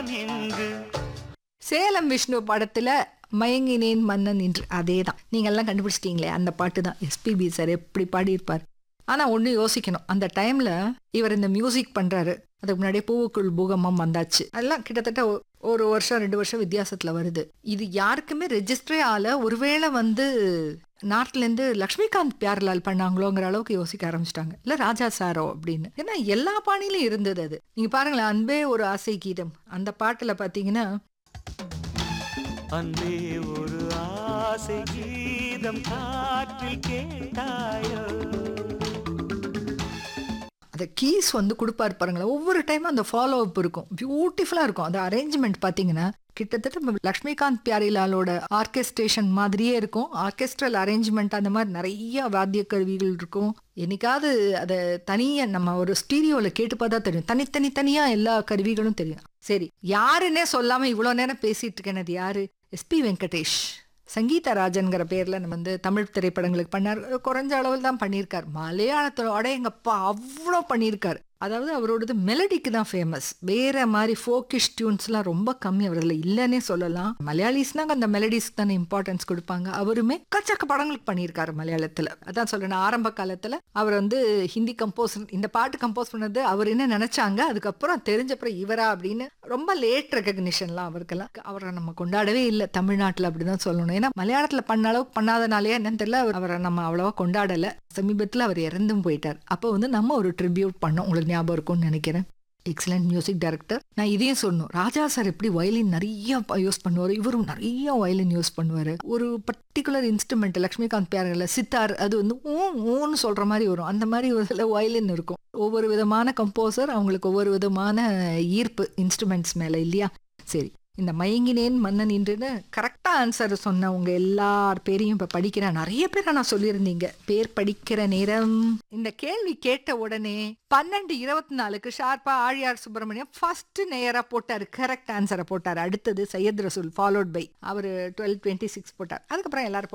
மன்னன் இங்கு சேலம் விஷ்ணு படத்துல மயங்கினேன் மன்னன் என்று அதே தான் நீங்க எல்லாம் கண்டுபிடிச்சிட்டீங்களே அந்த பாட்டு தான் எஸ்பிபி சார் எப்படி பாடியிருப்பார் ஆனா ஒண்ணு யோசிக்கணும் அந்த டைம்ல இவர் இந்த மியூசிக் பண்றாரு அதுக்கு முன்னாடியே பூவுக்குள் பூகம்பம் வந்தாச்சு அதெல்லாம் கிட்டத்தட்ட ஒ- ஒரு வருஷம் ரெண்டு வருஷம் வித்தியாசத்துல வருது இது யாருக்குமே ரெஜிஸ்டரே ஆல ஒருவேளை வந்து நார்த்ல இருந்து லக்ஷ்மிகாந்த் பியார்லால் பண்ணாங்களோங்கிற அளவுக்கு யோசிக்க ஆரம்பிச்சிட்டாங்க இல்ல ராஜா சாரோ அப்படின்னு ஏன்னா எல்லா பாணியிலும் இருந்தது அது நீங்க பாருங்களேன் அன்பே ஒரு ஆசை கீதம் அந்த பாட்டுல பாத்தீங்கன்னா அன்பே ஒரு ஆசை கீதம் காற்றில் கேட்டாயோ அந்த கீஸ் வந்து கொடுப்பாரு பாருங்களேன் ஒவ்வொரு டைமும் அந்த ஃபாலோ அப் இருக்கும் பியூட்டிஃபுல்லாக இருக்கும் அந்த அரேஞ்ச்மெண்ட் பார்த்தீங்கன்னா கிட்டத்தட்ட நம்ம லக்ஷ்மிகாந்த் பியாரிலாலோட ஆர்கெஸ்ட்ரேஷன் மாதிரியே இருக்கும் ஆர்கெஸ்ட்ரல் அரேஞ்ச்மெண்ட் அந்த மாதிரி நிறைய வாத்திய கருவிகள் இருக்கும் என்னைக்காவது அதை தனியாக நம்ம ஒரு ஸ்டீரியோவில் கேட்டு பார்த்தா தெரியும் தனித்தனி தனியாக எல்லா கருவிகளும் தெரியும் சரி யாருன்னே சொல்லாமல் இவ்வளோ நேரம் பேசிட்டு இருக்கேன் அது யாரு எஸ்பி வெங்கடேஷ் சங்கீதா ராஜன்கிற பேர்ல நம்ம வந்து தமிழ் திரைப்படங்களுக்கு பண்ணார் குறைஞ்ச அளவில் தான் பண்ணியிருக்கார் மலையாளத்தோட எங்கப்பா அவ்வளோ பண்ணியிருக்கார் அதாவது அவரோடது மெலடிக்கு தான் ஃபேமஸ் வேற மாதிரி ஃபோக்கிஷ் டியூன்ஸ்லாம் ரொம்ப கம்மி அவரில் இல்லைன்னே சொல்லலாம் மலையாளிஸ்னாங்க அந்த மெலடிஸ்க்கு தானே இம்பார்ட்டன்ஸ் கொடுப்பாங்க அவருமே கச்சக்க படங்களுக்கு பண்ணியிருக்காரு மலையாளத்தில் அதான் சொல்றேன் ஆரம்ப காலத்தில் அவர் வந்து ஹிந்தி கம்போஸ் இந்த பாட்டு கம்போஸ் பண்ணது அவர் என்ன நினைச்சாங்க அதுக்கப்புறம் தெரிஞ்சப்புறம் இவரா அப்படின்னு ரொம்ப லேட் ரெகக்னிஷன்லாம் அவருக்கெல்லாம் அவரை நம்ம கொண்டாடவே இல்லை தமிழ்நாட்டில் அப்படிதான் சொல்லணும் ஏன்னா மலையாளத்தில் பண்ண அளவுக்கு பண்ணாதனாலேயே என்னன்னு தெரியல அவர் அவரை நம்ம அவ்வளோவா கொண்டாடலை சமீபத்தில் அவர் இறந்தும் போயிட்டார் அப்போ வந்து நம்ம ஒரு ட்ரிபியூட் பண்ணோம் உங்களுக்கு ஞாபகம் இருக்கும்னு நினைக்கிறேன் எக்ஸலண்ட் மியூசிக் டைரக்டர் நான் இதையும் சொல்லணும் ராஜா சார் எப்படி வயலின் நிறைய யூஸ் பண்ணுவார் இவரும் நிறைய வயலின் யூஸ் பண்ணுவார் ஒரு பர்டிகுலர் இன்ஸ்ட்ருமெண்ட் லக்ஷ்மிகாந்த் பியாரில் சித்தார் அது வந்து ஊ ஊன்னு சொல்கிற மாதிரி வரும் அந்த மாதிரி ஒரு சில வயலின் இருக்கும் ஒவ்வொரு விதமான கம்போசர் அவங்களுக்கு ஒவ்வொரு விதமான ஈர்ப்பு இன்ஸ்ட்ருமெண்ட்ஸ் மேலே இல்லையா சரி இந்த மயங்கினேன் மன்னன் இன்றுன்னு கரெக்டாக ஆன்சர் சொன்னவங்க எல்லார் பேரையும் இப்போ படிக்கிறேன் நிறைய பேரை நான் சொல்லியிருந்தீங்க பேர் படிக்கிற நேரம் இந்த கேள்வி கேட்ட உடனே பன்னெண்டு இருபத்தி நாலுக்கு ஷார்ப்பா ஆழியார் சுப்பிரமணியம் ஃபர்ஸ்ட் நேரா போட்டாரு கரெக்ட் ஆன்சரை போட்டார் அடுத்தது சையத் ரசூல் ஃபாலோட் பை அவர் டுவெல் டுவெண்ட்டி சிக்ஸ் போட்டார் அதுக்கப்புறம் எல்லாரும்